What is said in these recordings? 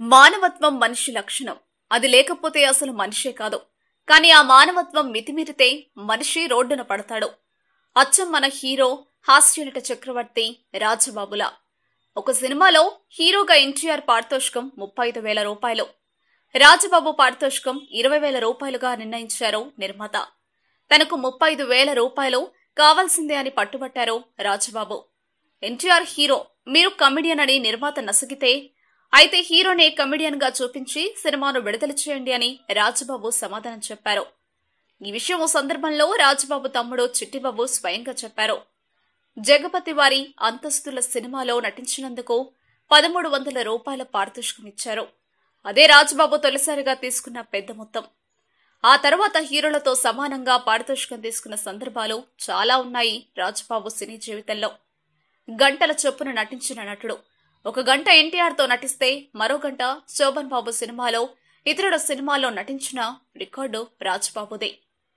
మానవత్వం మనిషి లక్షణం అది లేకపోతే అసలు మనిషే కాదు కానీ ఆ మానవత్వం మితిమీరితే మనిషి రోడ్డున పడతాడు అచ్చం మన హీరో హాస్యనట చక్రవర్తి రాజబాబులా ఒక సినిమాలో హీరోగా ఎన్టీఆర్ పారితోషికం ముప్పై ఐదు వేల రూపాయలు రాజబాబు పారితోషికం ఇరవై వేల రూపాయలుగా నిర్ణయించారు నిర్మాత తనకు ముప్పై ఐదు వేల రూపాయలు కావాల్సిందే అని పట్టుబట్టారు రాజబాబు ఎన్టీఆర్ హీరో మీరు కమెడియన్ అని నిర్మాత నసగితే అయితే హీరోనే కమెడియన్ గా చూపించి సినిమాను విడుదల చేయండి అని రాజబాబు సమాధానం చెప్పారు ఈ విషయం ఓ సందర్భంలో రాజబాబు తమ్ముడు చిట్టిబాబు స్వయంగా చెప్పారు జగపతి వారి అంతస్తుల సినిమాలో నటించినందుకు పదమూడు వందల రూపాయల పారితోషికం ఇచ్చారు అదే రాజబాబు తొలిసారిగా తీసుకున్న పెద్ద మొత్తం ఆ తర్వాత హీరోలతో సమానంగా పారితోషికం తీసుకున్న సందర్భాలు చాలా ఉన్నాయి రాజబాబు సినీ జీవితంలో గంటల చొప్పున నటించిన నటుడు ఒక గంట ఎన్టీఆర్తో నటిస్తే మరో గంట శోభన్ బాబు సినిమాలో ఇతరుల సినిమాలో నటించిన రికార్డు రాజబాబుదే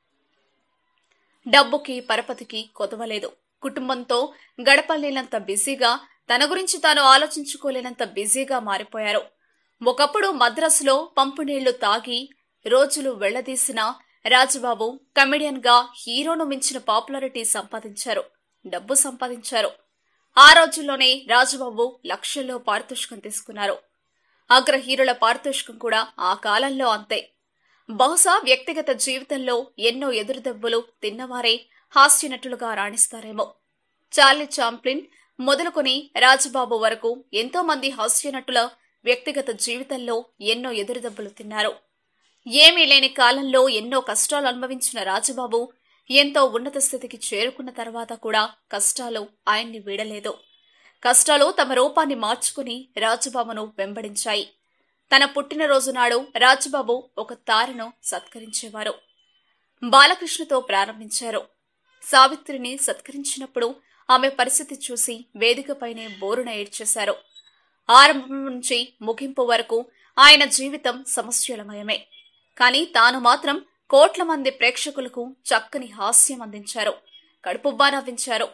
డబ్బుకి పరపతికి కొదవలేదు కుటుంబంతో గడపలేనంత బిజీగా తన గురించి తాను ఆలోచించుకోలేనంత బిజీగా మారిపోయారు ఒకప్పుడు మద్రాసులో పంపు నీళ్లు తాగి రోజులు వెళ్లదీసిన రాజబాబు కమెడియన్ గా హీరోను మించిన పాపులారిటీ సంపాదించారు డబ్బు సంపాదించారు ఆ రోజుల్లోనే రాజబాబు లక్షల్లో పారితోషికం తీసుకున్నారు అగ్ర హీరోల పారితోషికం కూడా ఆ కాలంలో అంతే బహుశా వ్యక్తిగత జీవితంలో ఎన్నో ఎదురుదెబ్బలు తిన్నవారే హాస్య నటులుగా రాణిస్తారేమో చార్లీ చాంప్లిన్ మొదలుకొని రాజబాబు వరకు ఎంతో మంది హాస్య నటుల వ్యక్తిగత జీవితంలో ఎన్నో ఎదురుదెబ్బలు తిన్నారు ఏమీ లేని కాలంలో ఎన్నో కష్టాలు అనుభవించిన రాజబాబు ఎంతో ఉన్నత స్థితికి చేరుకున్న తర్వాత కూడా కష్టాలు ఆయన్ని వీడలేదు కష్టాలు తమ రూపాన్ని మార్చుకుని రాజబాబును వెంబడించాయి తన పుట్టినరోజు నాడు రాజబాబు ఒక తారను సత్కరించేవారు బాలకృష్ణతో ప్రారంభించారు సావిత్రిని సత్కరించినప్పుడు ఆమె పరిస్థితి చూసి వేదికపైనే బోరున ఏడ్చేశారు ఆరంభం నుంచి ముగింపు వరకు ఆయన జీవితం సమస్యలమయమే కానీ తాను మాత్రం కోట్ల మంది ప్రేక్షకులకు చక్కని హాస్యం అందించారు కడుపుబ్బా నవ్వించారు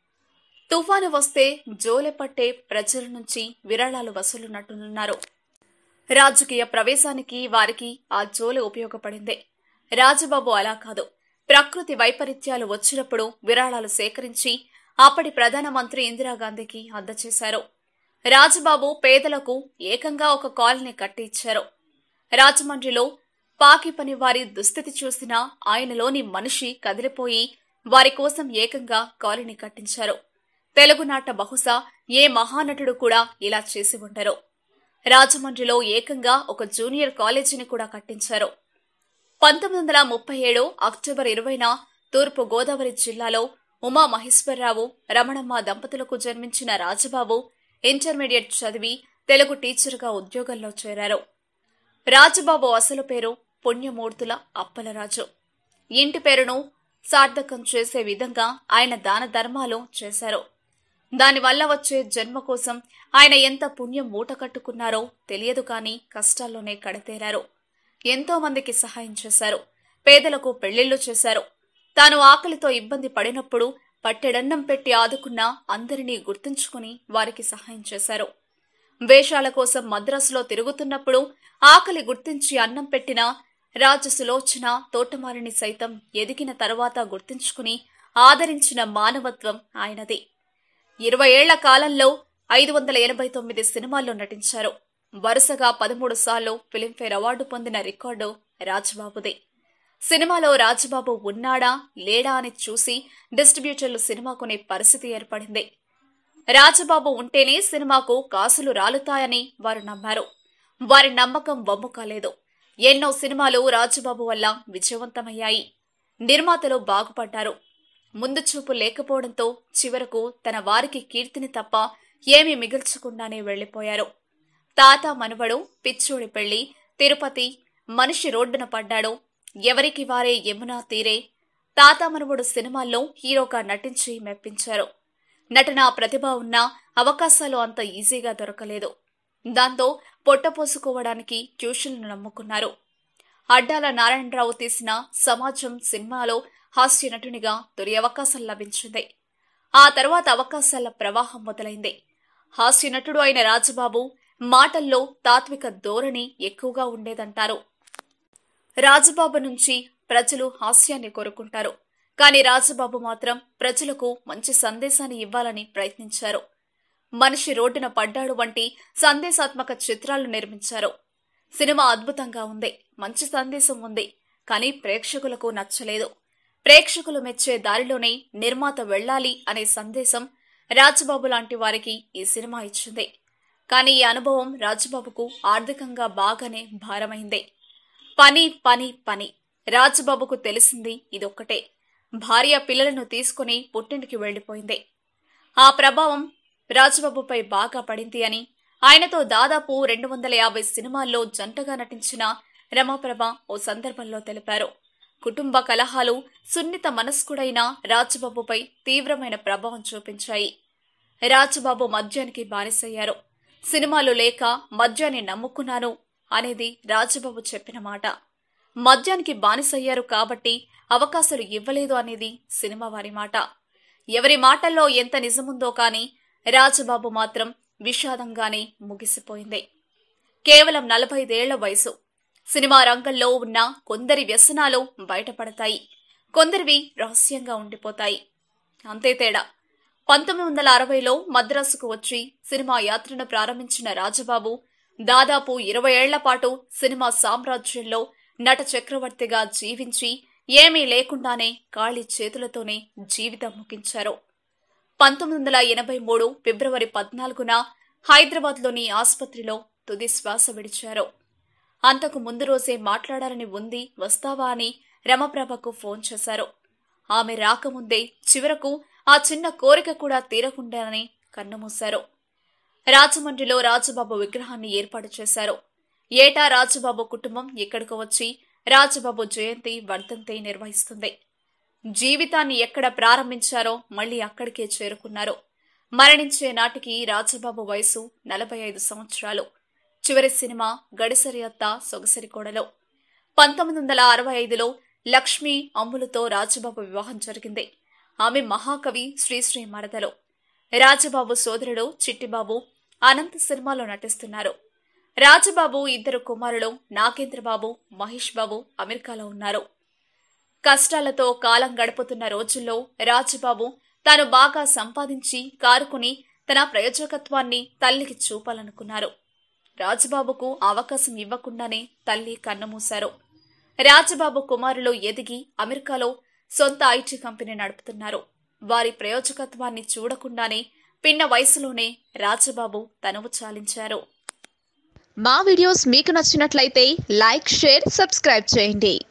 తుఫాను వస్తే జోలె పట్టే ప్రజల నుంచి విరాళాలు వసూలున్నట్టున్నారు రాజకీయ ప్రవేశానికి వారికి ఆ జోలె ఉపయోగపడింది రాజబాబు అలా కాదు ప్రకృతి వైపరీత్యాలు వచ్చినప్పుడు విరాళాలు సేకరించి అప్పటి ప్రధానమంత్రి ఇందిరాగాంధీకి అందజేశారు రాజబాబు పేదలకు ఏకంగా ఒక కాలనీ కట్టి ఇచ్చారు రాజమండ్రిలో పాకి పని వారి దుస్థితి చూసిన ఆయనలోని మనిషి కదిలిపోయి వారి కోసం ఏకంగా కాలనీ కట్టించారు తెలుగునాట బహుశా ఏ మహానటుడు కూడా ఇలా చేసి ఉండరు రాజమండ్రిలో ఏకంగా ఒక జూనియర్ కాలేజీని కూడా కట్టించారు పంతొమ్మిది వందల ముప్పై ఏడు అక్టోబర్ ఇరవైన తూర్పు గోదావరి జిల్లాలో ఉమా మహేశ్వరరావు రమణమ్మ దంపతులకు జన్మించిన రాజబాబు ఇంటర్మీడియట్ చదివి తెలుగు టీచర్గా ఉద్యోగంలో చేరారు రాజబాబు అసలు పేరు పుణ్యమూర్తుల అప్పలరాజు ఇంటి పేరును సార్థకం చేసే విధంగా ఆయన దాన ధర్మాలు చేశారు దానివల్ల వచ్చే జన్మ కోసం ఆయన ఎంత పుణ్యం మూట కట్టుకున్నారో తెలియదు కానీ కష్టాల్లోనే కడతేరారు ఎంతో మందికి సహాయం చేశారు పేదలకు పెళ్లిళ్లు చేశారు తాను ఆకలితో ఇబ్బంది పడినప్పుడు పట్టెడన్నం పెట్టి ఆదుకున్న అందరినీ గుర్తుంచుకుని వారికి సహాయం చేశారు వేషాల కోసం మద్రాసులో తిరుగుతున్నప్పుడు ఆకలి గుర్తించి అన్నం పెట్టిన రాజసులోచన తోటమాలిని సైతం ఎదిగిన తరువాత గుర్తించుకుని ఆదరించిన మానవత్వం ఆయనది ఇరవై ఏళ్ల కాలంలో ఐదు వందల ఎనభై తొమ్మిది సినిమాల్లో నటించారు వరుసగా పదమూడు సార్లు ఫిలింఫేర్ అవార్డు పొందిన రికార్డు రాజబాబుదే సినిమాలో రాజబాబు ఉన్నాడా లేడా అని చూసి డిస్ట్రిబ్యూటర్లు సినిమా కొనే పరిస్థితి ఏర్పడింది రాజబాబు ఉంటేనే సినిమాకు కాసులు రాలుతాయని వారు నమ్మారు వారి నమ్మకం వమ్ము కాలేదు ఎన్నో సినిమాలు రాజబాబు వల్ల విజయవంతమయ్యాయి నిర్మాతలు బాగుపడ్డారు ముందు చూపు లేకపోవడంతో చివరకు తన వారికి కీర్తిని తప్ప ఏమీ మిగిల్చకుండానే వెళ్లిపోయారు తాత మనవడు పిచ్చోడి పెళ్లి తిరుపతి మనిషి రోడ్డున పడ్డాడు ఎవరికి వారే యమునా తీరే తాత మనవడు సినిమాల్లో హీరోగా నటించి మెప్పించారు నటన ప్రతిభ ఉన్న అవకాశాలు అంత ఈజీగా దొరకలేదు దాంతో పొట్టపోసుకోవడానికి ట్యూషన్లు నమ్ముకున్నారు అడ్డాల నారాయణరావు తీసిన సమాజం సినిమాలో హాస్య నటునిగా తొలి అవకాశం లభించింది ఆ తర్వాత అవకాశాల ప్రవాహం మొదలైంది హాస్య నటుడు అయిన రాజబాబు మాటల్లో తాత్విక ధోరణి ఎక్కువగా ఉండేదంటారు రాజబాబు నుంచి ప్రజలు హాస్యాన్ని కోరుకుంటారు కానీ రాజబాబు మాత్రం ప్రజలకు మంచి సందేశాన్ని ఇవ్వాలని ప్రయత్నించారు మనిషి రోడ్డున పడ్డాడు వంటి సందేశాత్మక చిత్రాలు నిర్మించారు సినిమా అద్భుతంగా ఉంది మంచి సందేశం ఉంది కానీ ప్రేక్షకులకు నచ్చలేదు ప్రేక్షకులు మెచ్చే దారిలోనే నిర్మాత వెళ్ళాలి అనే సందేశం రాజబాబు లాంటి వారికి ఈ సినిమా ఇచ్చింది కానీ ఈ అనుభవం రాజబాబుకు ఆర్థికంగా బాగానే భారమైంది పని పని పని రాజబాబుకు తెలిసింది ఇదొక్కటే భార్య పిల్లలను తీసుకుని పుట్టింటికి వెళ్లిపోయింది ఆ ప్రభావం రాజబాబుపై బాగా పడింది అని ఆయనతో దాదాపు రెండు వందల యాభై సినిమాల్లో జంటగా నటించిన రమాప్రభ ఓ సందర్భంలో తెలిపారు కుటుంబ కలహాలు సున్నిత మనస్కుడైన రాజబాబుపై తీవ్రమైన ప్రభావం చూపించాయి రాజబాబు మద్యానికి బానిసయ్యారు సినిమాలు లేక మద్యాన్ని నమ్ముకున్నాను అనేది రాజబాబు చెప్పిన మాట మద్యానికి బానిసయ్యారు కాబట్టి అవకాశాలు ఇవ్వలేదు అనేది సినిమా వారి మాట ఎవరి మాటల్లో ఎంత నిజముందో కానీ రాజబాబు మాత్రం విషాదంగానే ముగిసిపోయింది కేవలం నలభై ఐదేళ్ల వయసు సినిమా రంగంలో ఉన్న కొందరి వ్యసనాలు బయటపడతాయి కొందరివి రహస్యంగా ఉండిపోతాయి అంతే తేడా పంతొమ్మిది వందల అరవైలో మద్రాసుకు వచ్చి సినిమా యాత్రను ప్రారంభించిన రాజబాబు దాదాపు ఇరవై ఏళ్ల పాటు సినిమా సామ్రాజ్యంలో నట చక్రవర్తిగా జీవించి ఏమీ లేకుండానే ఖాళీ చేతులతోనే జీవితం ముగించారు పంతొమ్మిది వందల ఎనభై మూడు ఫిబ్రవరి పద్నాలుగున హైదరాబాద్లోని ఆసుపత్రిలో తుది శ్వాస విడిచారు అంతకు ముందు రోజే మాట్లాడాలని ఉంది వస్తావా అని రమప్రభకు ఫోన్ చేశారు ఆమె రాకముందే చివరకు ఆ చిన్న కోరిక కూడా తీరకుండానే కన్నుమూశారు రాజమండ్రిలో రాజబాబు విగ్రహాన్ని ఏర్పాటు చేశారు ఏటా రాజబాబు కుటుంబం ఇక్కడికి వచ్చి రాజబాబు జయంతి వర్ధంతి నిర్వహిస్తుంది జీవితాన్ని ఎక్కడ ప్రారంభించారో మళ్లీ అక్కడికే చేరుకున్నారు మరణించే నాటికి రాజబాబు వయసు నలభై ఐదు సంవత్సరాలు చివరి సినిమా గడిసరి అత్త సొగసరి కోడలో పంతొమ్మిది వందల అరవై ఐదులో లక్ష్మి అమ్ములతో రాజబాబు వివాహం జరిగింది ఆమె మహాకవి శ్రీశ్రీ మరదలు రాజబాబు సోదరుడు చిట్టిబాబు అనంత సినిమాలో నటిస్తున్నారు రాజబాబు ఇద్దరు కుమారులు నాగేంద్రబాబు మహేష్ బాబు అమెరికాలో ఉన్నారు కష్టాలతో కాలం గడుపుతున్న రోజుల్లో రాజబాబు తాను బాగా సంపాదించి కారుకుని తన ప్రయోజకత్వాన్ని తల్లికి చూపాలనుకున్నారు రాజబాబుకు అవకాశం ఇవ్వకుండానే తల్లి కన్నుమూశారు రాజబాబు కుమారులు ఎదిగి అమెరికాలో సొంత ఐటీ కంపెనీ నడుపుతున్నారు వారి ప్రయోజకత్వాన్ని చూడకుండానే పిన్న వయసులోనే రాజబాబు తనువు చాలించారు మా వీడియోస్ మీకు నచ్చినట్లయితే లైక్ షేర్ సబ్స్క్రైబ్ చేయండి